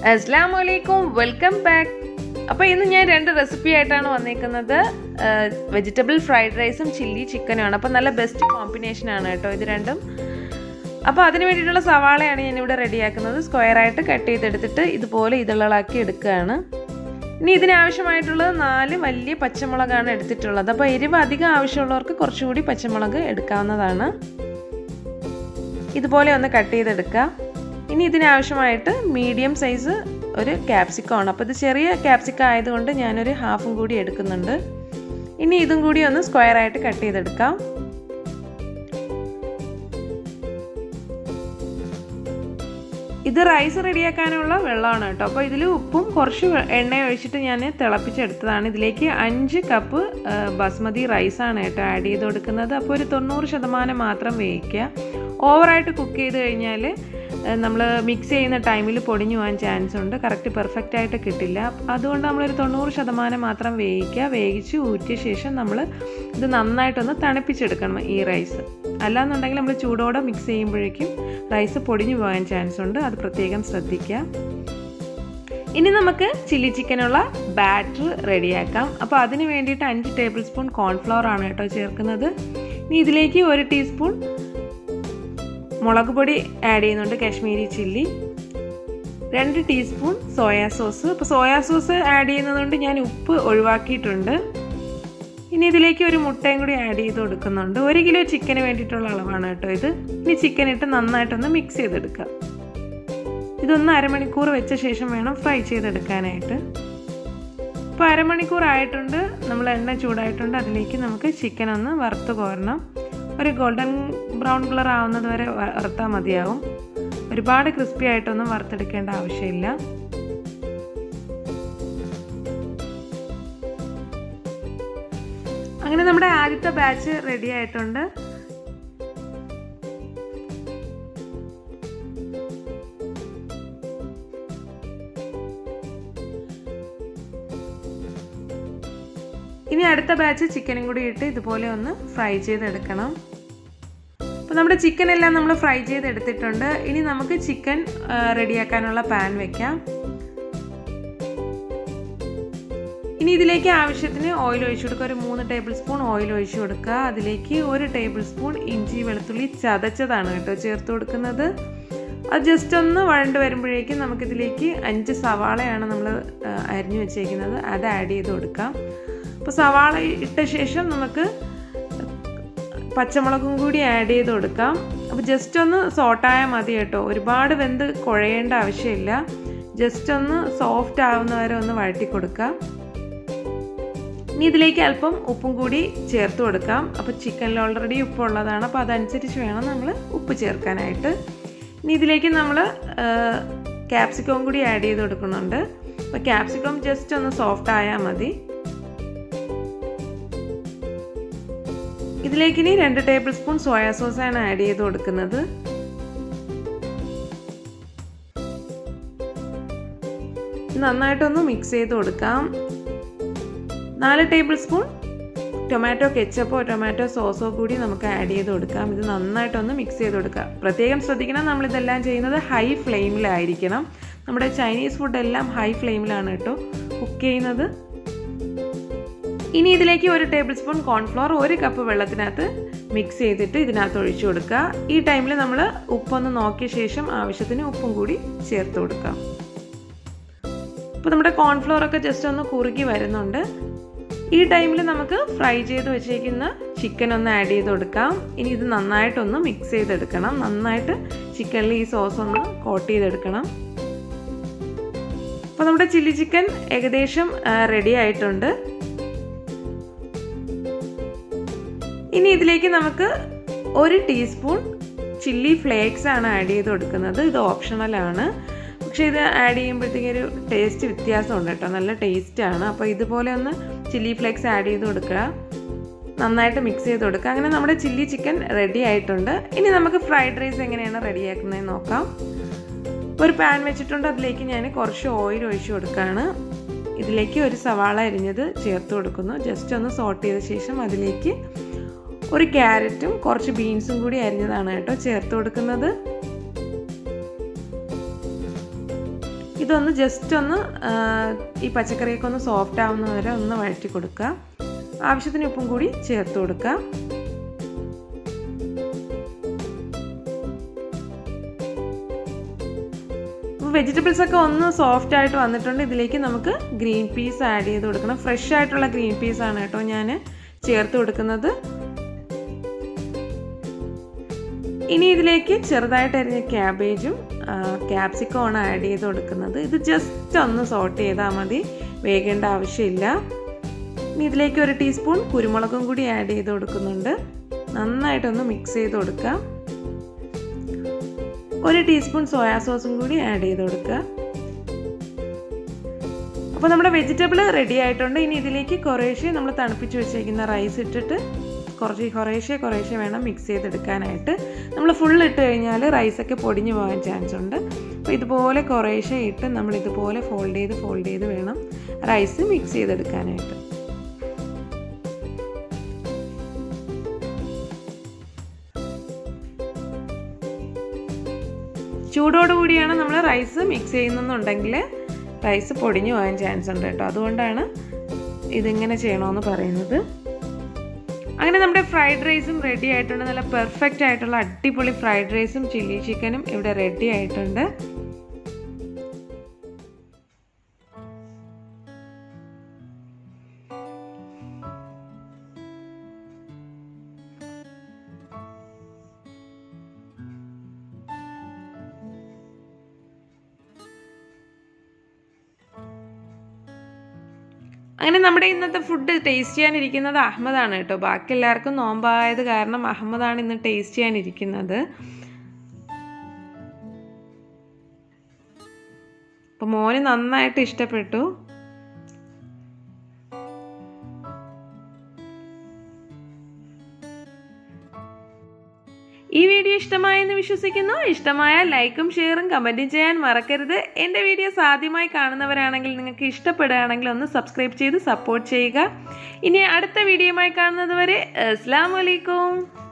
അസ്ലാം വലൈക്കും welcome back അപ്പോൾ ഇന്ന് ഞാൻ രണ്ട് റെസിപ്പി ആയിട്ടാണ് വന്നേക്കുന്നത് വെജിറ്റബിൾ ഫ്രൈഡ് റൈസും ചില്ലി ചിക്കനുമാണ് അപ്പോൾ നല്ല ബെസ്റ്റ് കോമ്പിനേഷൻ ആണ് കേട്ടോ ഇത് രണ്ടും അപ്പോൾ അതിന് വേണ്ടിയിട്ടുള്ള സവാളയാണ് ഞാനിവിടെ റെഡിയാക്കുന്നത് സ്ക്വയറായിട്ട് കട്ട് ചെയ്തെടുത്തിട്ട് ഇതുപോലെ ഇതളാക്കി എടുക്കുകയാണ് ഇനി ഇതിനാവശ്യമായിട്ടുള്ളത് നാല് വലിയ പച്ചമുളകാണ് എടുത്തിട്ടുള്ളത് അപ്പോൾ എരിവ് അധികം ആവശ്യമുള്ളവർക്ക് കുറച്ചുകൂടി പച്ചമുളക് എടുക്കാവുന്നതാണ് ഇതുപോലെ ഒന്ന് കട്ട് ചെയ്തെടുക്കുക ഇനി ഇതിനാവശ്യമായിട്ട് മീഡിയം സൈസ് ഒരു ക്യാപ്സിക്കമാണ് അപ്പോൾ ഇത് ചെറിയ ക്യാപ്സിക്കം ആയതുകൊണ്ട് ഞാനൊരു ഹാഫും കൂടി എടുക്കുന്നുണ്ട് ഇനി ഇതും കൂടി ഒന്ന് സ്ക്വയറായിട്ട് കട്ട് ചെയ്തെടുക്കാം ഇത് റൈസ് റെഡിയാക്കാനുള്ള വെള്ളമാണ് കേട്ടോ അപ്പോൾ ഇതിൽ ഉപ്പും കുറച്ച് എണ്ണ ഒഴിച്ചിട്ട് ഞാൻ തിളപ്പിച്ചെടുത്തതാണ് ഇതിലേക്ക് അഞ്ച് കപ്പ് ബസ്മതി റൈസാണ് കേട്ടോ ആഡ് ചെയ്ത് കൊടുക്കുന്നത് അപ്പോൾ ഒരു തൊണ്ണൂറ് ശതമാനം മാത്രം വേവിക്കുക ഓവറായിട്ട് കുക്ക് ചെയ്ത് കഴിഞ്ഞാൽ നമ്മൾ മിക്സ് ചെയ്യുന്ന ടൈമിൽ പൊടിഞ്ഞു പോകാൻ ചാൻസ് ഉണ്ട് കറക്റ്റ് പെർഫെക്റ്റ് ആയിട്ട് കിട്ടില്ല അതുകൊണ്ട് നമ്മളൊരു തൊണ്ണൂറ് ശതമാനം മാത്രം വേവിക്കുക വേവിച്ച് ഊറ്റിയ ശേഷം നമ്മൾ ഇത് നന്നായിട്ടൊന്ന് തണുപ്പിച്ചെടുക്കണം ഈ റൈസ് അല്ലാന്നുണ്ടെങ്കിൽ നമ്മൾ ചൂടോടെ മിക്സ് ചെയ്യുമ്പോഴേക്കും റൈസ് പൊടിഞ്ഞു പോകാൻ ചാൻസ് ഉണ്ട് അത് പ്രത്യേകം ശ്രദ്ധിക്കുക ഇനി നമുക്ക് ചില്ലി ചിക്കനുള്ള ബാറ്റർ റെഡിയാക്കാം അപ്പോൾ അതിന് വേണ്ടിയിട്ട് അഞ്ച് ടേബിൾ സ്പൂൺ കോൺഫ്ലവർ ആണ് കേട്ടോ ചേർക്കുന്നത് ഇനി ഇതിലേക്ക് ഒരു ടീസ്പൂൺ മുളക് പൊടി ആഡ് ചെയ്യുന്നുണ്ട് കാശ്മീരി ചില്ലി രണ്ട് ടീസ്പൂൺ സോയാ സോസ് അപ്പോൾ സോയാ സോസ് ആഡ് ചെയ്യുന്നതുകൊണ്ട് ഞാൻ ഉപ്പ് ഒഴിവാക്കിയിട്ടുണ്ട് ഇനി ഇതിലേക്ക് ഒരു മുട്ടയും കൂടി ആഡ് ചെയ്ത് കൊടുക്കുന്നുണ്ട് ഒരു കിലോ ചിക്കന് വേണ്ടിയിട്ടുള്ള അളവാണ് കേട്ടോ ഇത് ഇനി ചിക്കൻ ഇട്ട് നന്നായിട്ടൊന്ന് മിക്സ് ചെയ്തെടുക്കുക ഇതൊന്ന് അരമണിക്കൂർ വെച്ച ശേഷം വേണം ഫ്രൈ ചെയ്തെടുക്കാനായിട്ട് ഇപ്പോൾ അരമണിക്കൂർ ആയിട്ടുണ്ട് നമ്മൾ എണ്ണ ചൂടായിട്ടുണ്ട് അതിലേക്ക് നമുക്ക് ചിക്കൻ ഒന്ന് വറുത്ത് കോരണം ഒരു ഗോൾഡൻ ബ്രൗൺ കളർ ആവുന്നത് വരെ വറുത്താൽ മതിയാവും ഒരുപാട് ക്രിസ്പി ആയിട്ടൊന്നും വറുത്തെടുക്കേണ്ട ആവശ്യമില്ല അങ്ങനെ നമ്മുടെ ആദ്യത്തെ ബാച്ച് റെഡി ആയിട്ടുണ്ട് ഇനി അടുത്ത ബാച്ച് ചിക്കനും കൂടി ഇട്ട് ഇതുപോലെ ഒന്ന് ഫ്രൈ ചെയ്തെടുക്കണം അപ്പോൾ നമ്മുടെ ചിക്കൻ എല്ലാം നമ്മൾ ഫ്രൈ ചെയ്തെടുത്തിട്ടുണ്ട് ഇനി നമുക്ക് ചിക്കൻ റെഡിയാക്കാനുള്ള പാൻ വെക്കാം ഇനി ഇതിലേക്ക് ആവശ്യത്തിന് ഓയിൽ ഒഴിച്ചു കൊടുക്കുക ഒരു മൂന്ന് ടേബിൾ സ്പൂൺ ഓയിൽ ഒഴിച്ചു കൊടുക്കുക അതിലേക്ക് ഒരു ടേബിൾ സ്പൂൺ ഇഞ്ചി വെളുത്തുള്ളി ചതച്ചതാണ് കേട്ടോ ചേർത്ത് കൊടുക്കുന്നത് അത് ജസ്റ്റ് ഒന്ന് വഴണ്ട് വരുമ്പോഴേക്കും നമുക്കിതിലേക്ക് അഞ്ച് സവാളയാണ് നമ്മൾ അരിഞ്ഞു വെച്ചേക്കുന്നത് അത് ആഡ് ചെയ്ത് കൊടുക്കാം അപ്പോൾ സവാള ഇട്ട ശേഷം നമുക്ക് പച്ചമുളകും കൂടി ആഡ് ചെയ്ത് കൊടുക്കാം അപ്പോൾ ജസ്റ്റ് ഒന്ന് സോട്ടായാൽ മതി കേട്ടോ ഒരുപാട് വെന്ത് കുഴയേണ്ട ആവശ്യമില്ല ജസ്റ്റ് ഒന്ന് സോഫ്റ്റ് ആവുന്ന വരെ ഒന്ന് വഴറ്റി കൊടുക്കാം ഇനി ഇതിലേക്ക് അല്പം ഉപ്പും കൂടി ചേർത്ത് കൊടുക്കാം അപ്പോൾ ചിക്കനിൽ ഓൾറെഡി ഉപ്പുള്ളതാണ് അപ്പോൾ അതനുസരിച്ച് വേണം നമ്മൾ ഉപ്പ് ചേർക്കാനായിട്ട് ഇനി ഇതിലേക്ക് നമ്മൾ ക്യാപ്സിക്കം കൂടി ആഡ് ചെയ്ത് കൊടുക്കുന്നുണ്ട് അപ്പോൾ ക്യാപ്സിക്കം ജസ്റ്റ് ഒന്ന് സോഫ്റ്റ് ആയാൽ മതി ഇതിലേക്ക് ഇനി രണ്ട് ടേബിൾ സ്പൂൺ സോയാ സോസാണ് ആഡ് ചെയ്ത് കൊടുക്കുന്നത് നന്നായിട്ടൊന്ന് മിക്സ് ചെയ്ത് കൊടുക്കാം നാല് ടേബിൾ സ്പൂൺ ടൊമാറ്റോ കെച്ചപ്പോ ടൊമാറ്റോ സോസോ കൂടി നമുക്ക് ആഡ് ചെയ്ത് കൊടുക്കാം ഇത് നന്നായിട്ടൊന്ന് മിക്സ് ചെയ്ത് കൊടുക്കാം പ്രത്യേകം ശ്രദ്ധിക്കണം നമ്മളിതെല്ലാം ചെയ്യുന്നത് ഹൈ ഫ്ലെയിമിലായിരിക്കണം നമ്മുടെ ചൈനീസ് ഫുഡ് എല്ലാം ഹൈ ഫ്ലെയിമിലാണ് കേട്ടോ കുക്ക് ചെയ്യുന്നത് ഇനി ഇതിലേക്ക് ഒരു ടേബിൾ സ്പൂൺ കോൺഫ്ലോർ ഒരു കപ്പ് വെള്ളത്തിനകത്ത് മിക്സ് ചെയ്തിട്ട് ഇതിനകത്ത് ഒഴിച്ചു കൊടുക്കുക ഈ ടൈമിൽ നമ്മൾ ഉപ്പൊന്ന് നോക്കിയ ശേഷം ആവശ്യത്തിന് ഉപ്പും കൂടി ചേർത്ത് കൊടുക്കാം അപ്പോൾ നമ്മുടെ കോൺഫ്ലോർ ഒക്കെ ജസ്റ്റ് ഒന്ന് കുറുകി വരുന്നുണ്ട് ഈ ടൈമിൽ നമുക്ക് ഫ്രൈ ചെയ്ത് വെച്ചേക്കുന്ന ചിക്കൻ ഒന്ന് ആഡ് ചെയ്ത് കൊടുക്കാം ഇനി ഇത് നന്നായിട്ടൊന്ന് മിക്സ് ചെയ്തെടുക്കണം നന്നായിട്ട് ചിക്കനിൽ ഈ സോസ് ഒന്ന് കോട്ട് ചെയ്തെടുക്കണം അപ്പോൾ നമ്മുടെ ചില്ലി ചിക്കൻ ഏകദേശം റെഡി ആയിട്ടുണ്ട് ഇനി ഇതിലേക്ക് നമുക്ക് ഒരു ടീസ്പൂൺ ചില്ലി ഫ്ലേക്സ് ആണ് ആഡ് ചെയ്ത് കൊടുക്കുന്നത് ഇത് ഓപ്ഷണൽ ആണ് പക്ഷേ ഇത് ആഡ് ചെയ്യുമ്പോഴത്തേക്കും ഒരു ടേസ്റ്റ് വ്യത്യാസമുണ്ട് കേട്ടോ നല്ല ടേസ്റ്റ് ആണ് അപ്പോൾ ഇതുപോലെ ഒന്ന് ചില്ലി ഫ്ലേക്സ് ആഡ് ചെയ്ത് കൊടുക്കുക നന്നായിട്ട് മിക്സ് ചെയ്ത് കൊടുക്കുക അങ്ങനെ നമ്മുടെ ചില്ലി ചിക്കൻ റെഡി ആയിട്ടുണ്ട് ഇനി നമുക്ക് ഫ്രൈഡ് റൈസ് എങ്ങനെയാണ് റെഡിയാക്കുന്നതെന്ന് നോക്കാം ഒരു പാൻ വെച്ചിട്ടുണ്ട് അതിലേക്ക് ഞാൻ കുറച്ച് ഓയിൽ ഒഴിച്ചു കൊടുക്കുകയാണ് ഇതിലേക്ക് ഒരു സവാള അരിഞ്ഞത് ചേർത്ത് കൊടുക്കുന്നു ജസ്റ്റ് ഒന്ന് സോട്ട് ചെയ്ത ശേഷം അതിലേക്ക് ഒരു ക്യാരറ്റും കുറച്ച് ബീൻസും കൂടി അരിഞ്ഞതാണ് കേട്ടോ ചേർത്ത് കൊടുക്കുന്നത് ഇതൊന്ന് ജസ്റ്റ് ഒന്ന് ഈ പച്ചക്കറിയൊക്കെ ഒന്ന് സോഫ്റ്റ് ആവുന്ന വരെ ഒന്ന് വഴറ്റി കൊടുക്കുക ആവശ്യത്തിന് ഉപ്പും കൂടി ചേർത്ത് കൊടുക്കുക വെജിറ്റബിൾസ് ഒക്കെ ഒന്ന് സോഫ്റ്റ് ആയിട്ട് വന്നിട്ടുണ്ട് ഇതിലേക്ക് നമുക്ക് ഗ്രീൻ പീസ് ആഡ് ചെയ്ത് കൊടുക്കണം ഫ്രഷ് ആയിട്ടുള്ള ഗ്രീൻ പീസ് ആണ് കേട്ടോ ഞാൻ ചേർത്ത് കൊടുക്കുന്നത് ഇനി ഇതിലേക്ക് ചെറുതായിട്ട് അരിഞ്ഞ ക്യാബേജും ക്യാപ്സിക്കവും ആണ് ആഡ് ചെയ്ത് കൊടുക്കുന്നത് ഇത് ജസ്റ്റ് ഒന്ന് സോട്ട് ചെയ്താൽ മതി വേകേണ്ട ആവശ്യമില്ല ഇനി ഇതിലേക്ക് ഒരു ടീസ്പൂൺ കുരുമുളകും കൂടി ആഡ് ചെയ്ത് കൊടുക്കുന്നുണ്ട് നന്നായിട്ടൊന്ന് മിക്സ് ചെയ്ത് കൊടുക്കുക ഒരു ടീസ്പൂൺ സോയാ സോസും കൂടി ആഡ് ചെയ്ത് കൊടുക്കുക അപ്പോൾ നമ്മുടെ വെജിറ്റബിൾ റെഡി ആയിട്ടുണ്ട് ഇനി ഇതിലേക്ക് കുറേശ്ശെ നമ്മൾ തണുപ്പിച്ച് വെച്ചേക്കുന്ന റൈസ് ഇട്ടിട്ട് കുറച്ച് കുറേശ്ശെ കുറേശ്ശെ വേണം മിക്സ് ചെയ്തെടുക്കാനായിട്ട് നമ്മൾ ഫുൾ ഇട്ട് കഴിഞ്ഞാൽ റൈസൊക്കെ പൊടിഞ്ഞു പോകാൻ ചാൻസ് ഉണ്ട് അപ്പോൾ ഇതുപോലെ കുറേശ്ശെ ഇട്ട് നമ്മൾ ഇതുപോലെ ഫോൾഡ് ചെയ്ത് ഫോൾഡ് ചെയ്ത് വേണം റൈസ് മിക്സ് ചെയ്തെടുക്കാനായിട്ട് ചൂടോടുകൂടിയാണ് നമ്മൾ റൈസ് മിക്സ് ചെയ്യുന്നെന്നുണ്ടെങ്കിൽ റൈസ് പൊടിഞ്ഞു പോകാൻ ചാൻസ് ഉണ്ട് കേട്ടോ അതുകൊണ്ടാണ് ഇതിങ്ങനെ ചെയ്യണമെന്ന് പറയുന്നത് അങ്ങനെ നമ്മുടെ ഫ്രൈഡ് റൈസും റെഡി ആയിട്ടുണ്ട് നല്ല പെർഫെക്റ്റ് ആയിട്ടുള്ള അടിപൊളി ഫ്രൈഡ് റൈസും ചില്ലി ചിക്കനും ഇവിടെ റെഡി ആയിട്ടുണ്ട് അങ്ങനെ നമ്മുടെ ഇന്നത്തെ ഫുഡ് ടേസ്റ്റ് ചെയ്യാനിരിക്കുന്നത് അഹമ്മദാണ് കേട്ടോ ബാക്കി എല്ലാവർക്കും നോമ്പായത് കാരണം അഹമ്മദാണ് ഇന്ന് ടേസ്റ്റ് ചെയ്യാനിരിക്കുന്നത് അപ്പോൾ മോന് നന്നായിട്ട് ഇഷ്ടപ്പെട്ടു ഈ വീഡിയോ ഇഷ്ടമായെന്ന് വിശ്വസിക്കുന്നു ഇഷ്ടമായാൽ ലൈക്കും ഷെയറും കമൻറ്റും ചെയ്യാൻ മറക്കരുത് എൻ്റെ വീഡിയോസ് ആദ്യമായി കാണുന്നവരാണെങ്കിൽ നിങ്ങൾക്ക് ഇഷ്ടപ്പെടുകയാണെങ്കിൽ ഒന്ന് സബ്സ്ക്രൈബ് ചെയ്ത് സപ്പോർട്ട് ചെയ്യുക ഇനി അടുത്ത വീഡിയോയുമായി കാണുന്നത് വരെ അസ്സാം വലൈക്കും